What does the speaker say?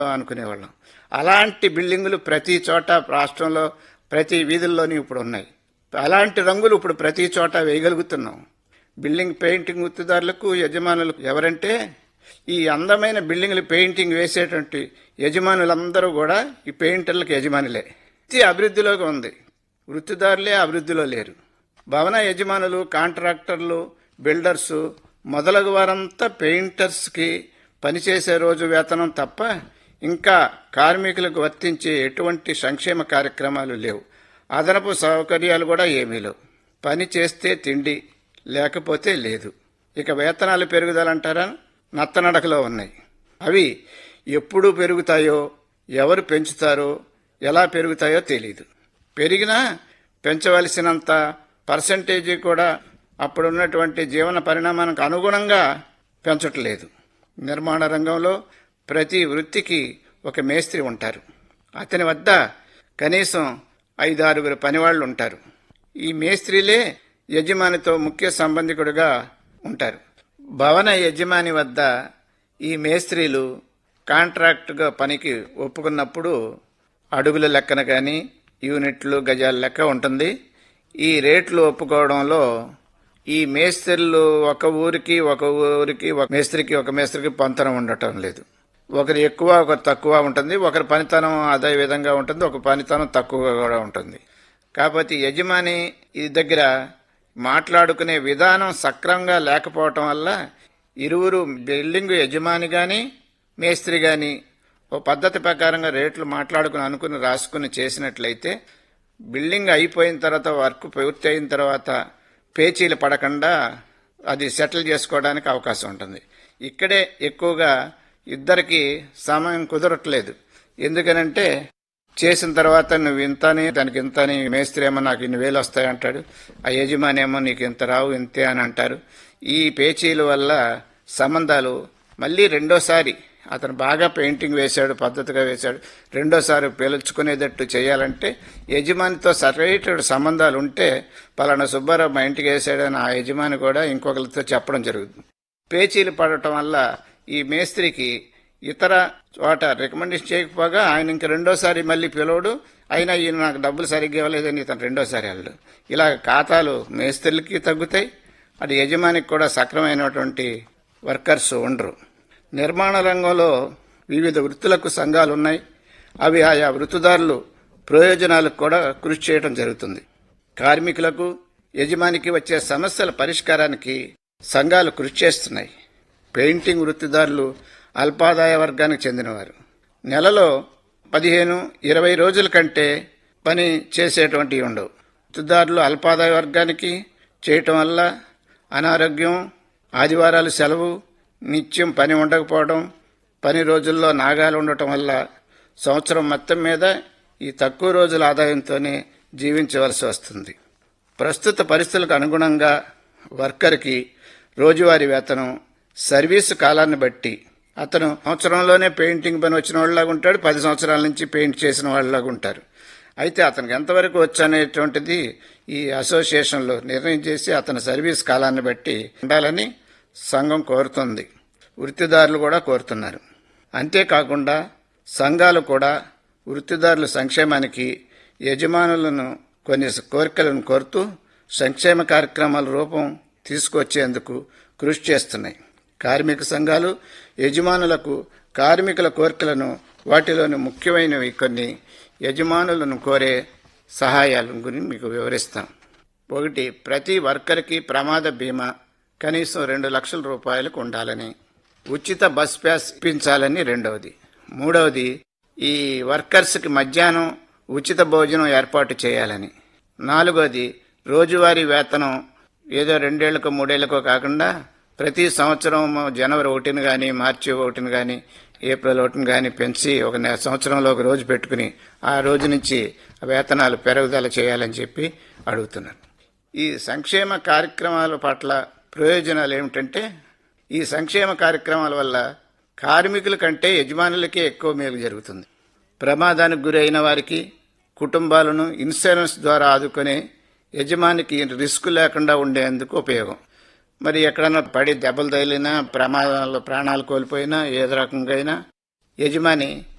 అనుకునేవాళ్ళం అలాంటి బిల్డింగులు ప్రతి చోట రాష్ట్రంలో ప్రతి వీధుల్లోని ఇప్పుడు ఉన్నాయి అలాంటి రంగులు ఇప్పుడు ప్రతి చోట వేయగలుగుతున్నాం బిల్డింగ్ పెయింటింగ్ గుర్తుదారులకు యజమానులకు ఎవరంటే ఈ అందమైన బిల్డింగ్లు పెయింటింగ్ వేసేటువంటి యజమానులందరూ కూడా ఈ పెయింటర్లకు యజమానులే ఇది అభివృద్ధిలోకి ఉంది వృత్తిదారులే అభివృద్ధిలో లేరు భవన యజమానులు కాంట్రాక్టర్లు బిల్డర్సు మొదలగు వారంతా పెయింటర్స్కి పనిచేసే రోజు వేతనం తప్ప ఇంకా కార్మికులకు వర్తించే ఎటువంటి సంక్షేమ కార్యక్రమాలు లేవు అదనపు సౌకర్యాలు కూడా ఏమీ లేవు పని చేస్తే తిండి లేకపోతే లేదు ఇక వేతనాలు పెరుగుదలంటారా నత్తనడకలో ఉన్నాయి అవి ఎప్పుడు పెరుగుతాయో ఎవరు పెంచుతారో ఎలా పెరుగుతాయో తెలియదు పెరిగినా పెంచవలసినంత పర్సంటేజీ కూడా అప్పుడున్నటువంటి జీవన పరిణామానికి అనుగుణంగా పెంచట్లేదు నిర్మాణ రంగంలో ప్రతి వృత్తికి ఒక మేస్త్రి ఉంటారు అతని వద్ద కనీసం ఐదారుగురు పనివాళ్లు ఉంటారు ఈ మేస్త్రీలే యజమానితో ముఖ్య సంబంధికుడిగా ఉంటారు భవన యజమాని వద్ద ఈ మేస్త్రీలు కాంట్రాక్టుగా పనికి ఒప్పుకున్నప్పుడు అడుగుల లెక్కన కానీ యూనిట్లు గజాల లెక్క ఉంటుంది ఈ రేట్లు ఒప్పుకోవడంలో ఈ మేస్త్రీలు ఒక ఊరికి ఒక ఊరికి ఒక మేస్త్రికి ఒక మేస్త్రికి పొంతనం ఉండటం లేదు ఒకరు ఎక్కువ ఒకరు తక్కువ ఉంటుంది ఒకరి పనితనం అదే విధంగా ఉంటుంది ఒక పనితనం తక్కువగా కూడా ఉంటుంది కాకపోతే యజమాని ఈ దగ్గర మాట్లాడుకునే విధానం సక్రమంగా లేకపోవటం వల్ల ఇరువురు బిల్డింగ్ యజమాని గాని మేస్త్రి గాని ఓ పద్ధతి ప్రకారంగా రేట్లు మాట్లాడుకుని అనుకుని రాసుకుని చేసినట్లయితే బిల్డింగ్ అయిపోయిన తర్వాత వర్క్ పూర్తి అయిన తర్వాత పేచీలు పడకుండా అది సెటిల్ చేసుకోవడానికి అవకాశం ఉంటుంది ఇక్కడే ఎక్కువగా ఇద్దరికి సమయం కుదరట్లేదు ఎందుకనంటే చేసిన తర్వాత నువ్వు ఇంతని దానికి ఇంతని మేస్త్రి ఏమో నాకు ఇన్ని వేలు వస్తాయంటాడు ఆ యజమాని ఏమో నీకు ఇంత రావు ఇంతే అని అంటారు ఈ పేచీల వల్ల సంబంధాలు మళ్ళీ రెండోసారి అతను బాగా పెయింటింగ్ వేశాడు పద్ధతిగా వేశాడు రెండోసారి పిలుచుకునేటట్టు చేయాలంటే యజమానితో సరైన సంబంధాలు ఉంటే పలానా సుబ్బారావు మా ఇంటికి వేసాడని ఆ యజమాని కూడా ఇంకొకరితో చెప్పడం జరుగుతుంది పేచీలు పడటం వల్ల ఈ మేస్త్రికి ఇతర చోట రికమెండేషన్ చేయకపోగా ఆయన ఇంక రెండోసారి మళ్ళీ పిలవడు అయినా ఈయన నాకు డబ్బులు సరిగ్గా ఇవ్వలేదని ఇతను రెండోసారి వెళ్ళడు ఇలా ఖాతాలు మేస్త్రులకి తగ్గుతాయి అది యజమానికి కూడా సక్రమైనటువంటి వర్కర్స్ ఉండరు నిర్మాణ రంగంలో వివిధ వృత్తులకు సంఘాలు ఉన్నాయి అవి ఆయా వృత్తిదారులు ప్రయోజనాలకు కూడా కృషి చేయడం జరుగుతుంది కార్మికులకు యజమానికి వచ్చే సమస్యల పరిష్కారానికి సంఘాలు కృషి చేస్తున్నాయి పెయింటింగ్ వృత్తిదారులు అల్పాదాయ వర్గానికి చెందినవారు నెలలో పదిహేను ఇరవై రోజుల కంటే పని చేసేటువంటివి ఉండవు వృత్తిదారులు అల్పాదాయ వర్గానికి చేయటం వల్ల అనారోగ్యం ఆదివారాలు సెలవు నిత్యం పని ఉండకపోవడం పని రోజుల్లో నాగాలు ఉండటం వల్ల సంవత్సరం మొత్తం మీద ఈ తక్కువ రోజుల ఆదాయంతోనే జీవించవలసి వస్తుంది ప్రస్తుత పరిస్థితులకు అనుగుణంగా వర్కర్కి రోజువారీ వేతనం సర్వీసు కాలాన్ని బట్టి అతను సంవత్సరంలోనే పెయింటింగ్ పని వచ్చిన వాళ్ళలాగా ఉంటాడు పది సంవత్సరాల నుంచి పెయింట్ చేసిన వాళ్ళలాగా ఉంటారు అయితే అతనికి ఎంతవరకు వచ్చనేటువంటిది ఈ అసోసియేషన్లో నిర్ణయం చేసి అతని సర్వీస్ కాలాన్ని బట్టి ఉండాలని సంఘం కోరుతుంది వృత్తిదారులు కూడా కోరుతున్నారు అంతేకాకుండా సంఘాలు కూడా వృత్తిదారుల సంక్షేమానికి యజమానులను కొన్ని కోరికలను కోరుతూ సంక్షేమ కార్యక్రమాల రూపం తీసుకొచ్చేందుకు కృషి చేస్తున్నాయి కార్మిక సంఘాలు యజమానులకు కార్మికుల కోరికలను వాటిలోని ముఖ్యమైనవి కొన్ని యజమానులను కోరే సహాయాల గురించి మీకు వివరిస్తాం ఒకటి ప్రతి వర్కర్కి ప్రమాద బీమా కనీసం రెండు లక్షల రూపాయలకు ఉండాలని ఉచిత బస్ పాస్ ఇప్పించాలని రెండవది మూడవది ఈ వర్కర్స్కి మధ్యాహ్నం ఉచిత భోజనం ఏర్పాటు చేయాలని నాలుగవది రోజువారీ వేతనం ఏదో రెండేళ్లకో మూడేళ్లకో కాకుండా ప్రతి సంవత్సరం జనవరి ఒకటిని కానీ మార్చి ఒకటిని కానీ ఏప్రిల్ ఒకటిని కానీ పెంచి ఒక నెల సంవత్సరంలో ఒక రోజు పెట్టుకుని ఆ రోజు నుంచి వేతనాలు పెరుగుదల చేయాలని చెప్పి అడుగుతున్నారు ఈ సంక్షేమ కార్యక్రమాల పట్ల ప్రయోజనాలు ఏమిటంటే ఈ సంక్షేమ కార్యక్రమాల వల్ల కార్మికుల కంటే యజమానులకే ఎక్కువ మేలు జరుగుతుంది ప్రమాదానికి గురైన వారికి కుటుంబాలను ఇన్సూరెన్స్ ద్వారా ఆదుకునే యజమానికి రిస్క్ లేకుండా ఉండేందుకు ఉపయోగం మరి ఎక్కడన్నా పడి దెబ్బలు తగిలినా ప్రమాదాల్లో ప్రాణాలు కోల్పోయినా ఏ రకంగా అయినా యజమాని